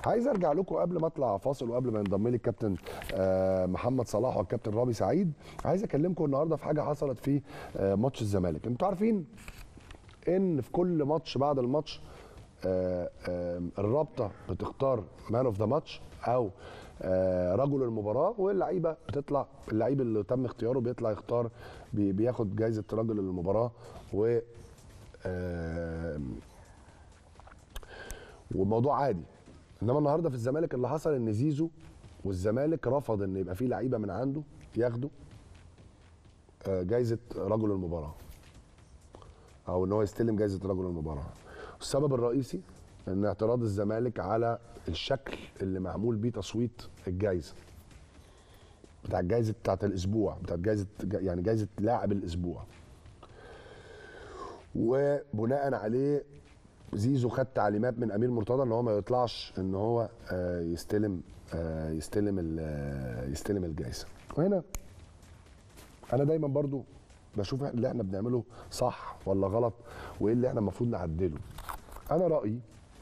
عايز ارجع لكم قبل ما اطلع فاصل وقبل ما ينضم لي الكابتن آه، محمد صلاح والكابتن رامي سعيد عايز اكلمكم النهارده في حاجه حصلت في آه، ماتش الزمالك انتوا عارفين ان في كل ماتش بعد الماتش آه، آه، الرابطه بتختار مان اوف ذا ماتش او آه، رجل المباراه واللعيبه بتطلع اللعيب اللي تم اختياره بيطلع يختار بي- بياخد جائزه رجل المباراه و آه، والموضوع عادي انما النهارده في الزمالك اللي حصل ان زيزو والزمالك رفض ان يبقى فيه لعيبه من عنده ياخدوا آه، جايزه رجل المباراه او ان هو يستلم جايزه رجل المباراه السبب الرئيسي ان اعتراض الزمالك على الشكل اللي معمول بيه تصويت الجايزه بتاع الجايزه بتاعت الاسبوع بتاعت جايزه يعني جايزه لاعب الاسبوع وبناء عليه زيزو خد تعليمات من امير مرتضى ان هو ما يطلعش ان هو آه، يستلم آه، يستلم ال- آه، يستلم الجائزه وهنا انا دايما برضو بشوف اللي احنا بنعمله صح ولا غلط وايه اللي احنا المفروض نعدله انا رايي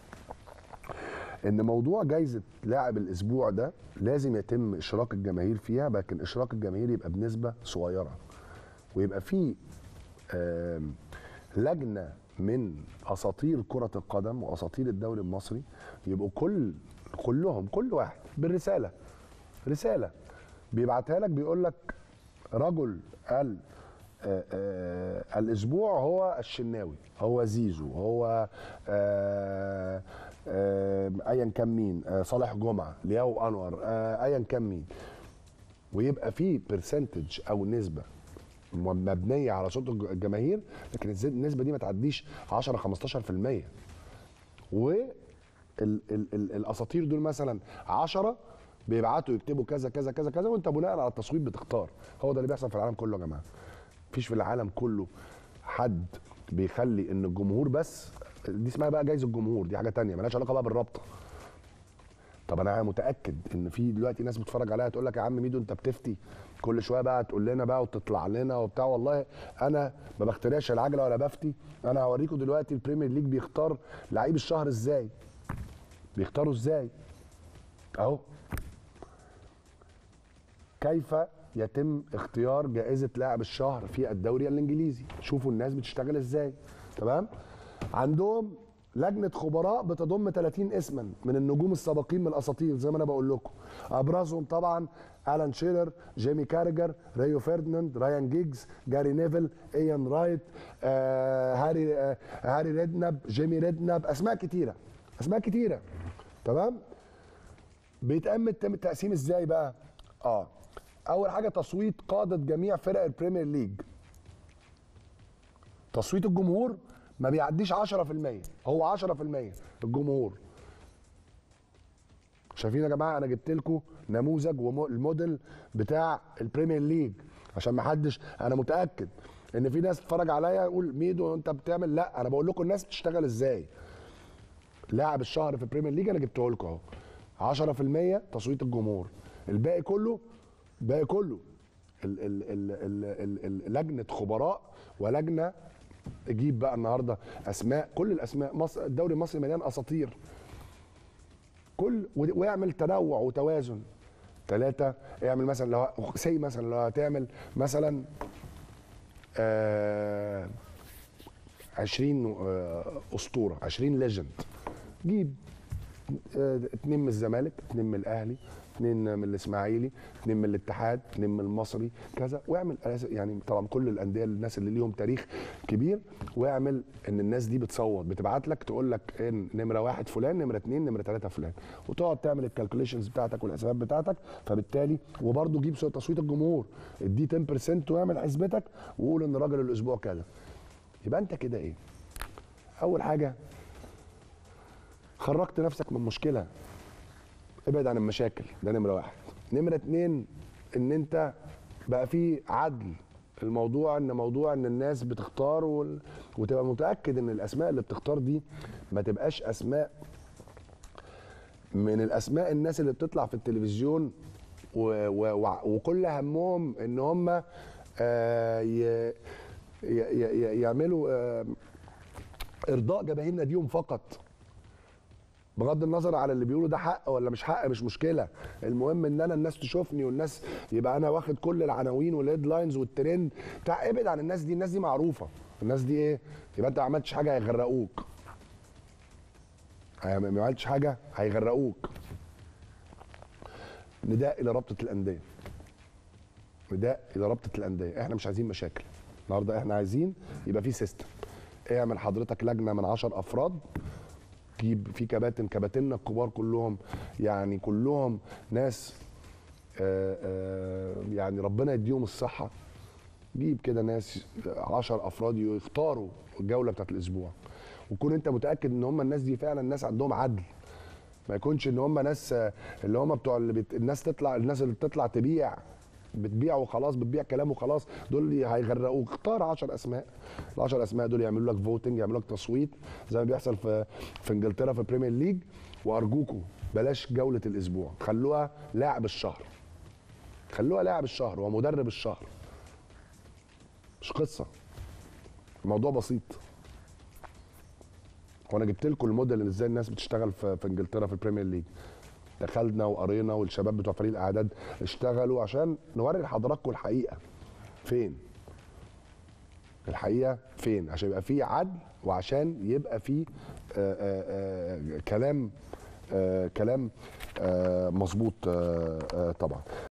ان موضوع جايزه لاعب الاسبوع ده لازم يتم اشراك الجماهير فيها لكن اشراك الجماهير يبقى بنسبه صغيره ويبقى في آم، لجنه من اساطير كره القدم واساطير الدوري المصري يبقوا كل كلهم كل واحد بالرساله رساله بيبعتها لك بيقول لك رجل ال آه، آه، الاسبوع هو الشناوي هو زيزو هو آه، آه، ايا كان مين آه، صالح جمعه لياو انور آه، ايا كان مين ويبقى في برسنتج او نسبه مبنيه على صوت الج- الجماهير لكن الز- النسبه دي ما تعديش 10 15% و ال ال ال الاساطير دول مثلا 10 بيبعتوا يكتبوا كذا كذا كذا كذا وانت بناء على التصويت بتختار هو ده اللي بيحصل في العالم كله يا جماعه مفيش في العالم كله حد بيخلي ان الجمهور بس دي اسمها بقى جايزه الجمهور دي حاجه تانية مالهاش علاقه بقى بالرابطه طب انا متاكد ان في دلوقتي ناس بتتفرج عليها تقول لك يا عم ميدو انت بتفتي كل شويه بقى تقول لنا بقى وتطلع لنا وبتاع والله انا ما بخترعش العجله ولا بفتي انا هوريكم دلوقتي البريمير ليج بيختار لعيب الشهر ازاي بيختاروا ازاي اهو كيف يتم اختيار جائزة لاعب الشهر في الدوري الانجليزي شوفوا الناس بتشتغل ازاي تمام عندهم لجنة خبراء بتضم 30 اسما من النجوم السابقين من الاساطير زي ما انا بقول لكم ابرزهم طبعا الان شيرر جيمي كارجر ريو فيرديناند رايان جيجز جاري نيفل ايان رايت آه هاري آه هاري ريدناب جيمي ريدناب اسماء كتيره اسماء كتيره تمام بيتم التم- التقسيم ازاي بقى؟ اه اول حاجه تصويت قاده جميع فرق البريمير ليج تصويت الجمهور ما بيعديش 10% هو 10% الجمهور شايفين يا جماعه انا جبت لكم نموذج والموديل بتاع البريمير ليج عشان ما حدش انا متاكد ان في ناس تتفرج عليا يقول ميدو انت بتعمل لا انا بقول لكم الناس بتشتغل ازاي لاعب الشهر في البريمير ليج انا جبته لكم اهو 10% تصويت الجمهور الباقي كله الباقي كله ال ال ال ال ال ال لجنه خبراء ولجنه اجيب بقى النهارده اسماء كل الاسماء مصر الدوري المصري مليان اساطير كل و- ويعمل تنوع وتوازن ثلاثة اعمل مثلا لو سي مثلا لو هتعمل مثلا آه 20 آه اسطوره 20 ليجند جيب آه، اتنين من الزمالك اتنين من الاهلي اتنين من الاسماعيلي اتنين من الاتحاد اتنين من المصري كذا واعمل أس- يعني طبعا كل الانديه الناس اللي ليهم تاريخ كبير واعمل ان الناس دي بتصوت بتبعت لك تقول لك ان نمره واحد فلان نمره اتنين نمره ثلاثه فلان وتقعد تعمل الكالكوليشنز بتاعتك والحسابات بتاعتك فبالتالي وبرده جيب صوت- تصويت الجمهور اديه 10% واعمل حسبتك وقول ان راجل الاسبوع كذا يبقى انت كده ايه؟ اول حاجه خرجت نفسك من مشكله ابعد عن المشاكل ده نمره واحد نمره اتنين ان انت بقى في عدل الموضوع ان موضوع ان الناس بتختار وال... وتبقى متاكد ان الاسماء اللي بتختار دي ما تبقاش اسماء من الاسماء الناس اللي بتطلع في التلفزيون و... و... وع- وكل همهم ان هم آه ي... ي... ي... ي- يعملوا آه ارضاء جماهير ناديهم فقط بغض النظر على اللي بيقولوا ده حق ولا مش حق مش مشكله المهم ان انا الناس تشوفني والناس يبقى انا واخد كل العناوين والهيدلاينز والترند بتاع ابعد عن الناس دي الناس دي معروفه الناس دي ايه يبقى انت ما عملتش حاجه هيغرقوك هي- ما عملتش حاجه هيغرقوك نداء الى رابطه الانديه نداء الى رابطه الانديه احنا مش عايزين مشاكل النهارده احنا عايزين يبقى في سيستم اعمل حضرتك لجنه من 10 افراد جيب في كباتن كباتننا الكبار كلهم يعني كلهم ناس آه، آه، يعني ربنا يديهم الصحه جيب كده ناس 10 افراد يختاروا الجوله بتاعت الاسبوع وكون انت متاكد ان هم الناس دي فعلا ناس عندهم عدل ما يكونش ان هم ناس آه، اللي هم بتوع اللي بت... الناس تطلع الناس اللي بتطلع تبيع بتبيع وخلاص بتبيع كلام وخلاص دول اللي هيغرقوك اختار 10 اسماء ال 10 اسماء دول يعملوا لك فوتنج يعملوا لك تصويت زي ما بيحصل في في انجلترا في البريمير ليج وارجوكم بلاش جوله الاسبوع خلوها لاعب الشهر خلوها لاعب الشهر ومدرب الشهر مش قصه الموضوع بسيط وانا جبت لكم الموديل اللي ازاي الناس بتشتغل في, في انجلترا في البريمير ليج دخلنا وقرينا والشباب بتوع فريق الاعداد اشتغلوا عشان نوري لحضراتكم الحقيقه فين الحقيقه فين عشان يبقى في عدل وعشان يبقى في آه، آه، آه، كلام آه، كلام آه، مظبوط آه، آه، طبعا